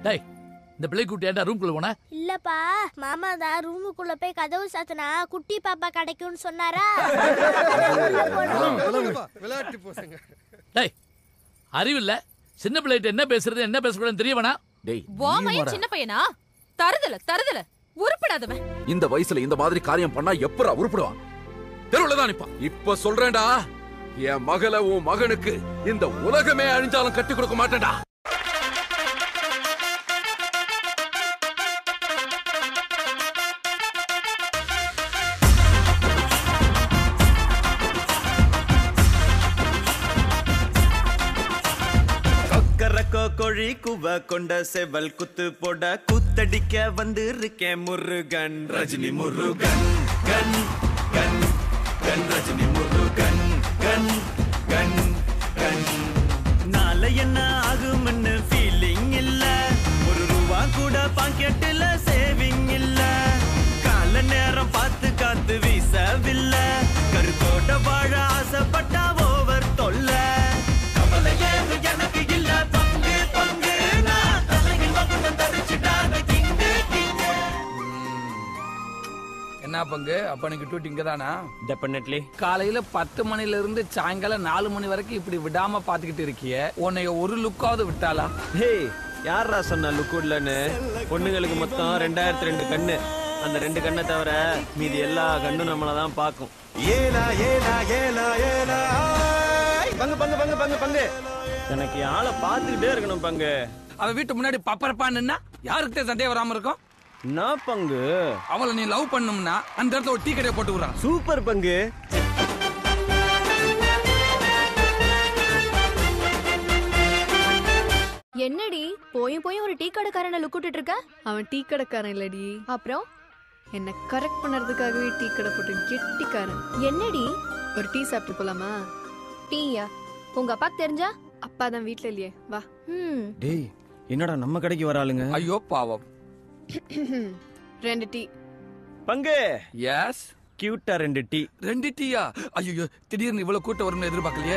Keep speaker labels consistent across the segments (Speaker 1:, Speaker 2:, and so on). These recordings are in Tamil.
Speaker 1: டேய் இந்த பிள்ளை கூட்டி ஏன்டா ரூம்குள்ள போன
Speaker 2: இல்லப்பா மாமா தான் ரூமுக்குள்ள போய் கதவு சாத்தினா குட்டி பாப்பா கிடைக்கும்னு சொன்னாரா
Speaker 3: விளையாட்டு பசங்க
Speaker 1: டேய் அறிவில்ல சின்ன பிள்ளைகிட்ட என்ன பேசுறது என்ன பேசக்கூடாதுன்னு தெரிய வேணாம்
Speaker 4: டேய்
Speaker 5: வாமையன் சின்ன பையனா தருதல தருதல உருப்படாதவன்
Speaker 4: இந்த வயசுல இந்த மாதிரி காரியம் பண்ணா எப்பரா உருப்படுவான் தெருவுல தான் நிப்பான் இப்ப சொல்றேன்டா என் மகள உன் மகனுக்கு இந்த உலகமே அழிஞ்சாலும் கட்டி கொடுக்க மாட்டேன்டா
Speaker 6: கொக்கரக்கோ கொழி குவ கொண்ட செவல் குத்து போட குத்தடிக்க வந்து இருக்கேன் முருகன் ரஜினி முருகன் கன் கன் கன் ரஜினி முருகன் கன் கன் கன் நாளை என்ன ஆகும்னு ஃபீலிங் இல்ல ஒரு ரூபா கூட பாக்கெட்டுல சேவிங் இல்ல கால நேரம் பார்த்து காத்து வீசவில்ல கருத்தோட வாழ ஆசைப்பட்டா ஓவர் தொல்லை கவலை ஏது எனக்கு இல்ல பங்கு பங்கு நான் தலையில் வகுந்தம் தரிச்சுட்டாங்க கிங்கு கிங்கு
Speaker 7: என்ன பங்கு அப்பனுக்கு டூட்டி இங்க தானா
Speaker 6: டெபினெட்லி
Speaker 7: காலையில பத்து மணில இருந்து சாயங்காலம் நாலு மணி வரைக்கும் இப்படி விடாம பாத்துக்கிட்டு இருக்கிய உன்னை ஒரு லுக்காவது விட்டாளா
Speaker 6: ஹே யாரா சொன்ன லுக்குட்லன்னு பொண்ணுங்களுக்கு மொத்தம் ரெண்டாயிரத்தி ரெண்டு கண்ணு அந்த ரெண்டு கண்ணை தவிர மீதி எல்லா கண்ணும் நம்மள தான் பார்க்கும் ஏலா ஏலா ஏலா ஏலா பங்கு பங்கு பங்கு பங்கு பங்கு எனக்கு என் ஆளை பார்த்துக்கிட்டே இருக்கணும் பங்கு
Speaker 7: அவ வீட்டு முன்னாடி பப்பரப்பான்னா யாருக்கு சந்தேகம் வராம இருக்கும்
Speaker 6: நான் பங்கு
Speaker 7: அவளை நீ லவ் பண்ணணும்னா அந்த இடத்துல ஒரு டீ கடையை போட்டு விடுறான்
Speaker 6: சூப்பர் பங்கு
Speaker 5: என்னடி போயும் போயும் ஒரு டீ கடைக்காரனை லுக் விட்டுட்டு இருக்க
Speaker 8: அவன் டீ கடைக்காரன் இல்லடி
Speaker 5: அப்புறம்
Speaker 8: என்ன கரெக்ட் பண்ணறதுக்காகவே டீ கடை போட்டு கெட்டிக்காரன்
Speaker 5: என்னடி
Speaker 8: ஒரு டீ சாப்பிட்டு போலாமா
Speaker 5: டீயா உங்க அப்பாக்கு தெரிஞ்சா
Speaker 8: அப்பா தான் வீட்ல இல்லையே வா
Speaker 5: ம்
Speaker 6: டேய் என்னடா நம்ம கடைக்கு வராளுங்க
Speaker 7: ஐயோ பாவம்
Speaker 8: ரெண்டு டீ
Speaker 6: பங்கு
Speaker 7: எஸ்
Speaker 6: கியூட்டா ரெண்டு டீ
Speaker 7: ரெண்டு டீயா ஐயோ திடீர்னு இவ்வளவு கூட்டம் வரும்னு எதிர்பார்க்கலையே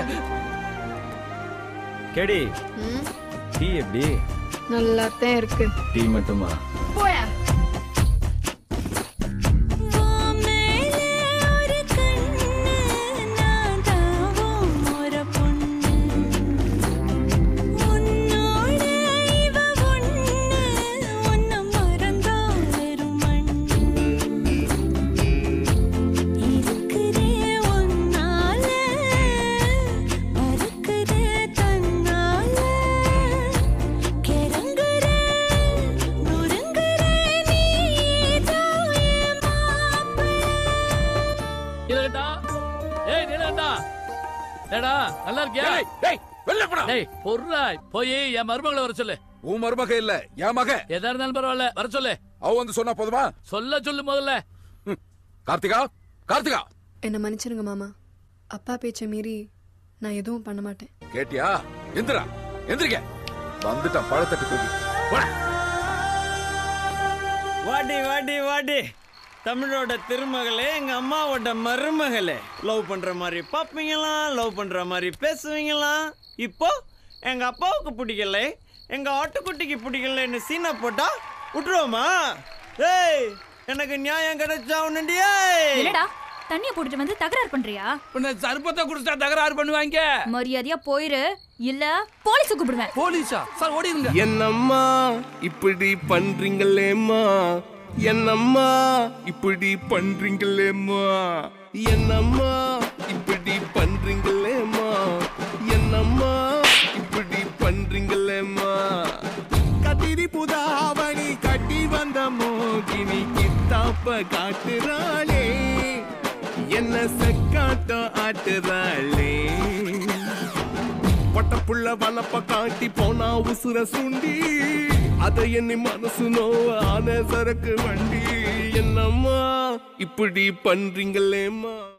Speaker 6: கேடி
Speaker 8: ம்,
Speaker 6: டீ எப்படி
Speaker 8: நல்லா தான் இருக்கு
Speaker 6: டீ மட்டுமா
Speaker 8: போயா
Speaker 1: நீலகண்டா ஏய் நீலகண்டா ஏடா நல்லா இருக்கியா
Speaker 4: டேய், டேய் வெளில போடா
Speaker 1: டேய் பொர்றாய் போய் என் மருமகளை வர சொல்லு
Speaker 4: உன் மருமக இல்ல என் மக
Speaker 1: எதா இருந்தாலும் பரவாயில்ல வர சொல்லு
Speaker 4: அவ வந்து சொன்னா போதுமா
Speaker 1: சொல்ல சொல்லு முதல்ல
Speaker 4: ம். கார்த்திகா கார்த்திகா
Speaker 8: என்ன மன்னிச்சிருங்க மாமா அப்பா பேச்ச மீறி நான் எதுவும் பண்ண மாட்டேன்
Speaker 4: கேட்டியா எந்திரா எந்திரிக்க வந்துட்டான் பழத்தட்டு தூக்கி போடா.
Speaker 6: வாடி வாடி வாடி தமிழோட திருமகளே எங்க அம்மாவோட மருமகளே லவ் பண்ற மாதிரி பார்ப்பீங்களா லவ் பண்ற மாதிரி பேசுவீங்களா இப்போ எங்க அப்பாவுக்கு பிடிக்கல எங்க ஆட்டுக்குட்டிக்கு பிடிக்கலன்னு சீனா போட்டா விட்டுருவோமா ஏய் எனக்கு நியாயம் கிடைச்சா உன்னுண்டியே
Speaker 5: என்னடா தண்ணிய போட்டுட்டு வந்து தகராறு பண்றியா
Speaker 7: உன்னை சர்பத்தை குடிச்சா தகராறு பண்ணுவாங்க
Speaker 5: மரியாதையா போயிரு இல்ல போலீஸ் கூப்பிடுவேன்
Speaker 7: போலீஸா சார் ஓடிடுங்க
Speaker 3: என்னம்மா இப்படி பண்றீங்களேம்மா என்னம்மா இப்படி பண்றீங்களேம்மா என்னம்மா இப்படி பண்றீங்களேம்மா என்னம்மா இப்படி பண்றீங்களேம்மா கத்திரி புதாவணி கட்டி வந்த மோகினி கித்தாப்ப காட்டுறாளே என்ன செக்காட்டம் ஆட்டுறாளே பட்டப்புள்ள வனப்ப காட்டி போனா உசுர சுண்டி அத எண்ணி மனசு நோவ ஆன சரக்கு வண்டி என்னம்மா இப்படி பண்றீங்களேம்மா